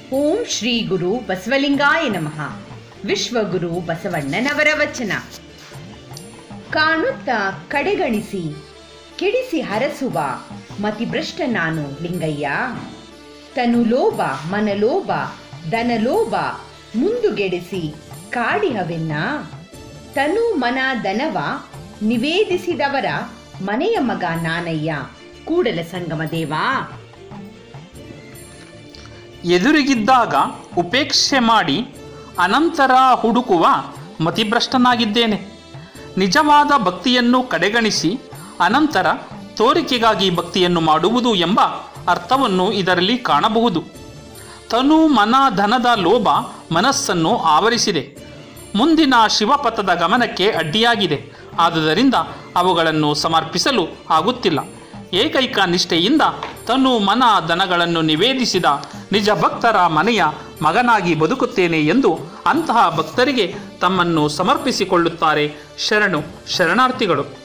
ಓಂ ಶ್ರೀ ಗುರು ಬಸವಲಿಂಗಾಯ ನಮಃ ವಿಶ್ವಗುರು ಬಸವಣ್ಣನವರ ವಚನ ಕಾಣುತ್ತಾ ಕಡೆಗಣಿಸಿ ಕೆಡಿಸಿ ಹರಸುವ ಮತಿಭ್ರಷ್ಟ ನಾನು ಲಿಂಗಯ್ಯ ತನು ಲೋಭ ಮನಲೋಭ ದನಲೋಭ ಮುಂದುಗೆಡಿಸಿ ಕಾಡಿಹವೆನ್ನ ತನು ಮನ ದನವ ನಿವೇದಿಸಿದವರ ಮನೆಯ ಮಗ ನಾನಯ್ಯ ಕೂಡಲ ಸಂಗಮ ದೇವಾ ಎದುರಿಗಿದ್ದಾಗ ಉಪೇಕ್ಷೆ ಮಾಡಿ ಅನಂತರ ಹುಡುಕುವ ಮತಿಭ್ರಷ್ಟನಾಗಿದ್ದೇನೆ ನಿಜವಾದ ಭಕ್ತಿಯನ್ನು ಕಡೆಗಣಿಸಿ ಅನಂತರ ತೋರಿಕೆಗಾಗಿ ಭಕ್ತಿಯನ್ನು ಮಾಡುವುದು ಎಂಬ ಅರ್ಥವನ್ನು ಇದರಲ್ಲಿ ಕಾಣಬಹುದು ತನು ಮನ ಧನದ ಲೋಭ ಮನಸ್ಸನ್ನು ಆವರಿಸಿದೆ ಮುಂದಿನ ಶಿವಪಥದ ಗಮನಕ್ಕೆ ಅಡ್ಡಿಯಾಗಿದೆ ಆದುದರಿಂದ ಅವುಗಳನ್ನು ಸಮರ್ಪಿಸಲು ಆಗುತ್ತಿಲ್ಲ ಏಕೈಕ ನಿಷ್ಠೆಯಿಂದ ತನು ಮನ ದನಗಳನ್ನು ನಿವೇದಿಸಿದ ನಿಜ ಭಕ್ತರ ಮನೆಯ ಮಗನಾಗಿ ಬದುಕುತ್ತೇನೆ ಎಂದು ಅಂತಹ ಭಕ್ತರಿಗೆ ತಮ್ಮನ್ನು ಸಮರ್ಪಿಸಿಕೊಳ್ಳುತ್ತಾರೆ ಶರಣು ಶರಣಾರ್ಥಿಗಳು